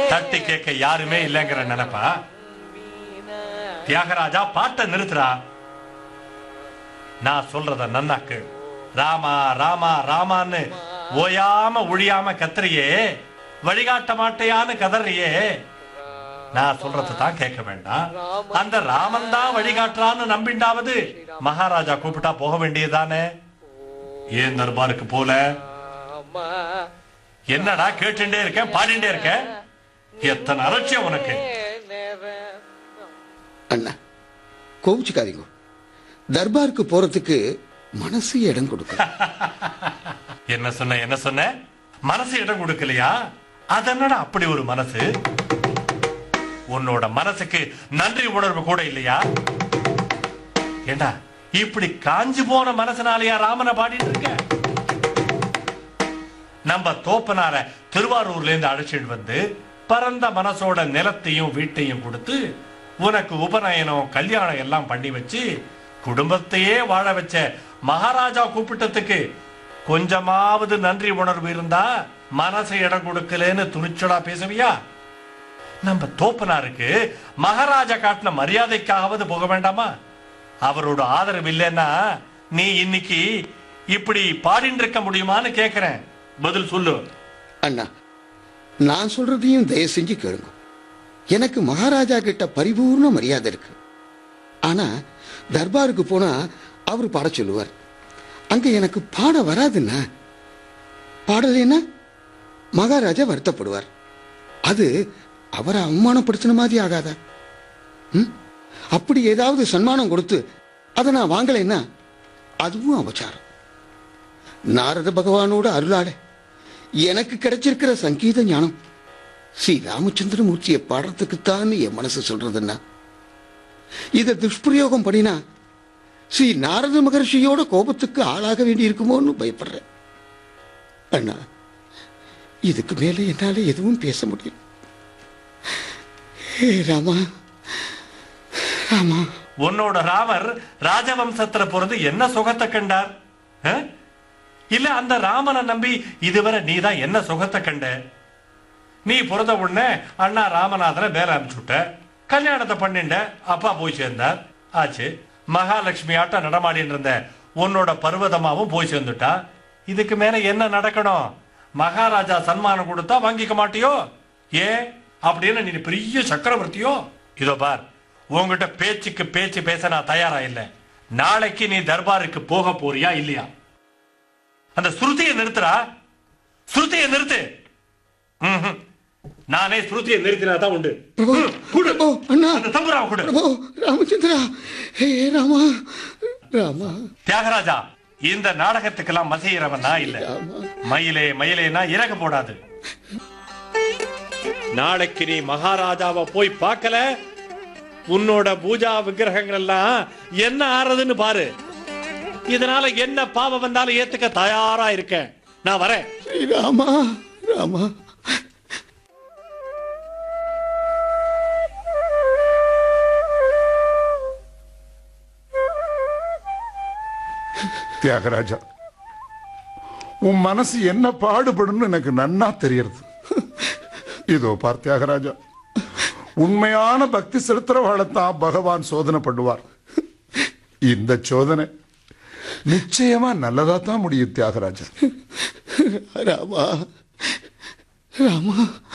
தட்டி கேட்க யாருமே இல்லைங்கிற நினைப்பா தியாகராஜா பாட்டை நிறுத்துறா நான் சொல்றத நன்னாக்கு ராமா ராமா ராமான்னு ஓயாம ஒழியாம கத்துறியே வழிகாட்ட மாட்டையான்னு கதறியே நான் சொல்றத தான் கேட்க வேண்டாம் அந்த ராமன் தான் வழிகாட்டுறான்னு நம்பிண்டாவது மகாராஜா கூப்பிட்டா போக வேண்டியதுதானே ஏன் தர்பாருக்கு போல என்னடா கேட்டுட்டே இருக்கேன் பாடிண்டே இருக்கேன் எத்தனை அலட்சியம் உனக்கு அண்ணா கோவிச்சுக்காதீங்க தர்பாருக்கு போறதுக்கு மனசு இடம் கொடுக்கும் என்ன சொன்ன என்ன சொன்ன மனசு இடம் கொடுக்கலையா அதென்னடா அப்படி ஒரு மனசு உன்னோட மனசுக்கு நன்றி உணர்வு கூட இல்லையா ஏண்டா இப்படி காஞ்சு போன மனசனாலயா ராமனை பாடிட்டு இருக்க நம்ம தோப்பனார திருவாரூர்ல இருந்து அழைச்சிட்டு வந்து பரந்த மனசோட நிலத்தையும் வீட்டையும் கொடுத்து உனக்கு உபநயனம் கல்யாணம் எல்லாம் பண்ணி வச்சு குடும்பத்தையே வாழ வச்ச மகாராஜா கூப்பிட்டதுக்கு கொஞ்சமாவது நன்றி உணர்வு இருந்தா மனசு இடம் கொடுக்கலன்னு துணிச்சலா பேசுவியா நம்ம தோப்பனாருக்கு மகாராஜா காட்டின மரியாதைக்காகவது போக வேண்டாமா அவரோட ஆதரவு இல்லைன்னா நீ இன்னைக்கு இப்படி பாடிட்டு இருக்க முடியுமான்னு கேக்குறேன் பதில் சொல்லு அண்ணா நான் சொல்றதையும் தயவு செஞ்சு கேளுங்க எனக்கு மகாராஜா கிட்ட பரிபூர்ண மரியாதை இருக்கு ஆனா தர்பாருக்கு போனா அவர் பாட சொல்லுவார் அங்க எனக்கு பாட வராதுண்ணா பாடலைன்னா மகாராஜா வருத்தப்படுவார் அது அவரை அவமானப்படுத்தின மாதிரி ஆகாதா ம்? அப்படி ஏதாவது சன்மானம் கொடுத்து அதை நான் வாங்கலைன்னா அதுவும் அபச்சாரம் நாரத பகவானோட அருளால எனக்கு கிடைச்சிருக்கிற சங்கீத ஞானம் ஸ்ரீ ராமச்சந்திரமூர்த்தியை பாடுறதுக்குத்தான் என் மனசு சொல்றதுன்னா இதை துஷ்பிரயோகம் பண்ணினா ஸ்ரீ நாரத மகர்ஷியோட கோபத்துக்கு ஆளாக வேண்டி இருக்குமோன்னு பயப்படுறேன் அண்ணா இதுக்கு மேல என்னால எதுவும் பேச முடியும் ஹே ராமா ராமா உன்னோட ராமர் ராஜவம்சத்துல பிறந்து என்ன சுகத்தை கண்டார் ஆ? இல்ல அந்த ராமனை நம்பி இதுவரை நீ தான் என்ன சுகத்தை கண்ட நீ பிறந்த உடனே அண்ணா ராமநாதனை வேலை அனுப்பிச்சுட்ட கல்யாணத்தை பண்ணிண்ட அப்பா போய் சேர்ந்தார் ஆச்சு மகாலட்சுமி ஆட்டம் நடமாடின்னு இருந்த உன்னோட பர்வதமாவும் போய் சேர்ந்துட்டா இதுக்கு மேல என்ன நடக்கணும் மகாராஜா சன்மானம் கொடுத்தா வாங்கிக்க மாட்டியோ ஏன் அப்படின்னு நீ பெரிய சக்கரவர்த்தியோ இதோ பார் உன்கிட்ட பேச்சுக்கு பேச்சு பேச நான் தயாரா இல்லை நாளைக்கு நீ தர்பாருக்கு போக போறியா இல்லையா அந்த ஸ்ருதியை நிறுத்துறா ஸ்ருதியை நிறுத்து ம்ஹும். நானே ஸ்ருதியை நிறுத்தினா தான் உண்டு பிரபு ம், கொடு. பிரபு அண்ணா அந்த தம்புராவை கொடு பிரபு ராமச்சந்திரா ஹே ராமா ராமா தியாகராஜா இந்த நாடகத்துக்கெல்லாம் மசையிறவன் நான் இல்ல ராமா மயிலே மயிலேனா இறக போடாது நாளைக்கு நீ மகாராஜாவை போய் பார்க்கல உன்னோட பூஜா விக்கிரகங்கள் எல்லாம் என்ன ஆறதுன்னு பாரு இதனால என்ன பாவம் வந்தாலும் ஏத்துக்க தயாரா இருக்கேன் நான் வரேன் ராமா ராமா தியாகராஜா உன் மனசு என்ன பாடுபடும்னு எனக்கு நன்னா தெரியறது இதோ பார் தியாகராஜா உண்மையான பக்தி செலுத்துறவாழத்தான் பகவான் சோதனை பண்ணுவார் இந்த சோதனை நிச்சயமா நல்லதா தான் முடியும் தியாகராஜா ராமா ராமா